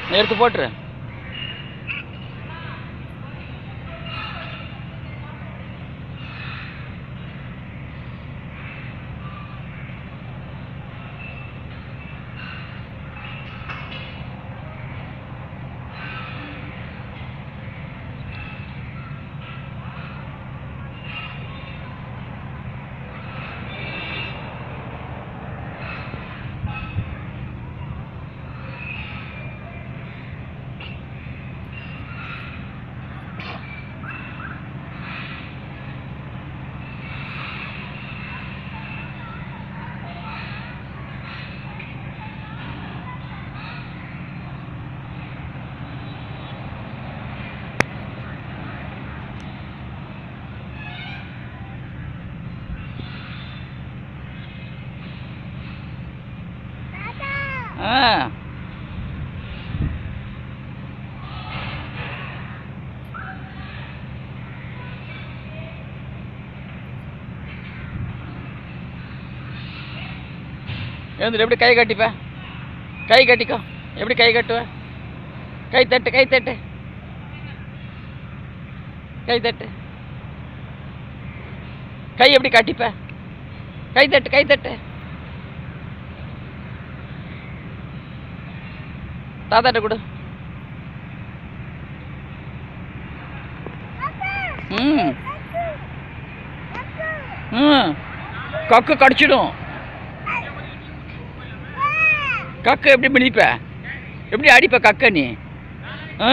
எடுத்து போட்டுரு ஆ எழுந்துரு எப்படி கை கட்டிப்ப கை கட்டிக்கோ எப்படி கை கட்டுவ கை தட்டு கை தட்டு கை தட்டு கை எப்படி கட்டிப்ப கை தட்டு கை தட்டு தாத்தாட்ட கொடு ம் ம் கக்கு கடிச்சிடும் கக்கு எப்படி பிடிப்ப எப்படி அடிப்ப கக்க நீ ஆ.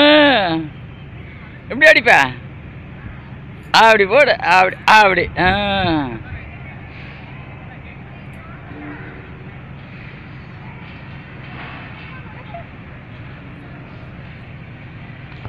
எப்படி அடிப்ப அப்படி போடு அப்படி அப்படி ஆ